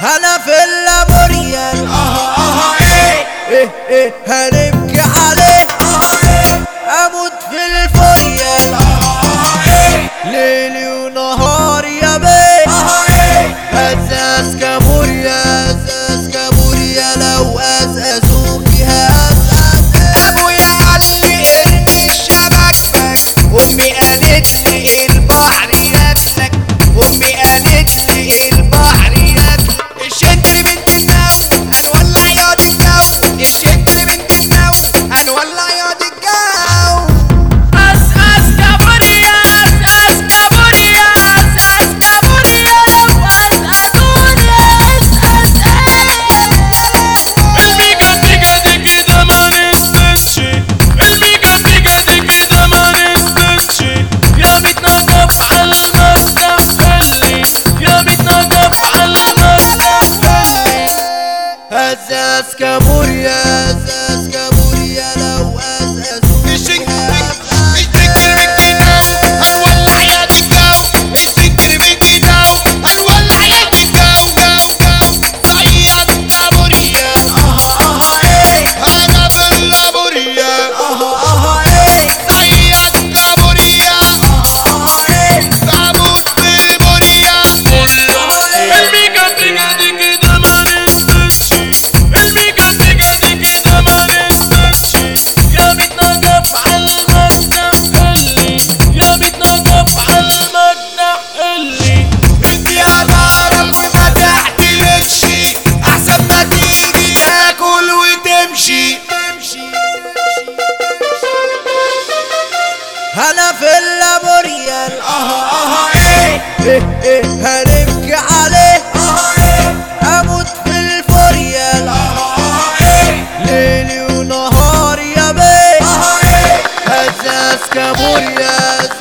انا في اللابوريال اها اها ايه ايه ايه هنبكي عليه اموت في الفوريال اها اها ايه ليلي ونهار يا بيه اها ايه اساس كابوريا اساس كابوريا لو اساسوكي هاساس ابويا قال لي ارمي الشبك امي قالت لي البحر ياكلك امي قالت لي البحر ياكلك الشد بنت النو هنولع ياض الجو الشد بنت النو هنولع ياض الجو أس أس كابوريا أس أس كابوريا أس أس كابوريا لو أسألوني أس أس الميجا ديجا دي كده ما نستنش الميجا ديجا دي كده ما نستنش يا بيتنا كف على المفتاح خلي يا بيتنا كف على المفتاح خلي اساس كابوريا اساس كابوريا لو اساسوكي الشنك هاساس الشنك بنت النو هنولع ياض الجو الشنك بنت النو هنولع ياض الجو جو جو صياد كابوريا اها اها ايه انا في اللابوريا اها اها ايه صياد كابوريا اها اها ايه بموت في البوريا الميجا ديجا دي كده ما نستنش الميجا ديجا دي كده ما نستنش يا بيتنا كف على المفتاح خلي يا بيتنا كف على المفتاح خلي انت يا ضرب فتحت رجشي احسن ما تيجي تاكل وتمشي تمشي انا في اللابوريال اها اها ايه ايه ايه هنبكي عليه اها ايه اموت في الفوريال اها اها ايه ليلي ونهار يا بيه اها ايه اساس كابوريا